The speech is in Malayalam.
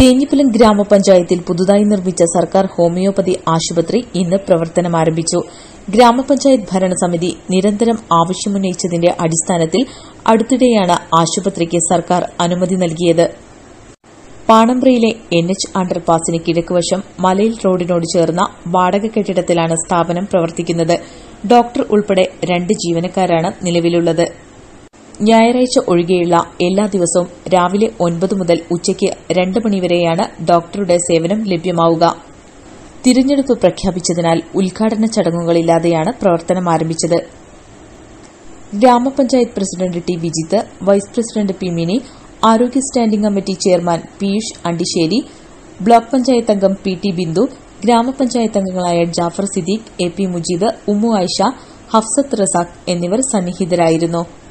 തേഞ്ഞിപ്പലം ഗ്രാമപഞ്ചായത്തിൽ പുതുതായി നിർമ്മിച്ച സർക്കാർ ഹോമിയോപ്പതി ആശുപത്രി ഇന്ന് പ്രവർത്തനം ആരംഭിച്ചു ഗ്രാമപഞ്ചായത്ത് ഭരണസമിതി നിരന്തരം ആവശ്യമുന്നയിച്ചതിന്റെ അടിസ്ഥാനത്തിൽ അടുത്തിടെയാണ് ആശുപത്രിക്ക് സർക്കാർ അനുമതി നൽകിയത് പാണമ്പ്രയിലെ എൻ എച്ച് അണ്ടർപാസിന് കിഴക്കുവശം മലയിൽ റോഡിനോട് ചേർന്ന വാടക കെട്ടിടത്തിലാണ് സ്ഥാപനം പ്രവർത്തിക്കുന്നത് ഡോക്ടർ ഉൾപ്പെടെ രണ്ട് ജീവനക്കാരാണ് നിലവിലുള്ളത് ഞായറാഴ്ച ഒഴികെയുള്ള എല്ലാ ദിവസവും രാവിലെ ഒൻപത് മുതൽ ഉച്ചയ്ക്ക് രണ്ട് മണിവരെയാണ് ഡോക്ടറുടെ സേവനം ലഭ്യമാവുക തിരഞ്ഞെടുപ്പ് പ്രഖ്യാപിച്ചതിനാൽ ഉദ്ഘാടന ചടങ്ങുകളില്ലാതെയാണ് പ്രവർത്തനം ആരംഭിച്ചത് ഗ്രാമപഞ്ചായത്ത് president T Vijith vice president P Mini ആരോഗ്യ standing committee chairman Peeyush Andissery block panchayat അംഗം പി ടി ബിന്ദു ഗ്രാമപഞ്ചായത്ത് അംഗങ്ങളായ ജാഫർ സിദ്ദീഖ് എ പി മുജീബ് ഉമ്മു ആയിഷ ഹഫ്സത്ത് റസാഖ് എന്നിവർ സന്നിഹിതരായിരുന്നു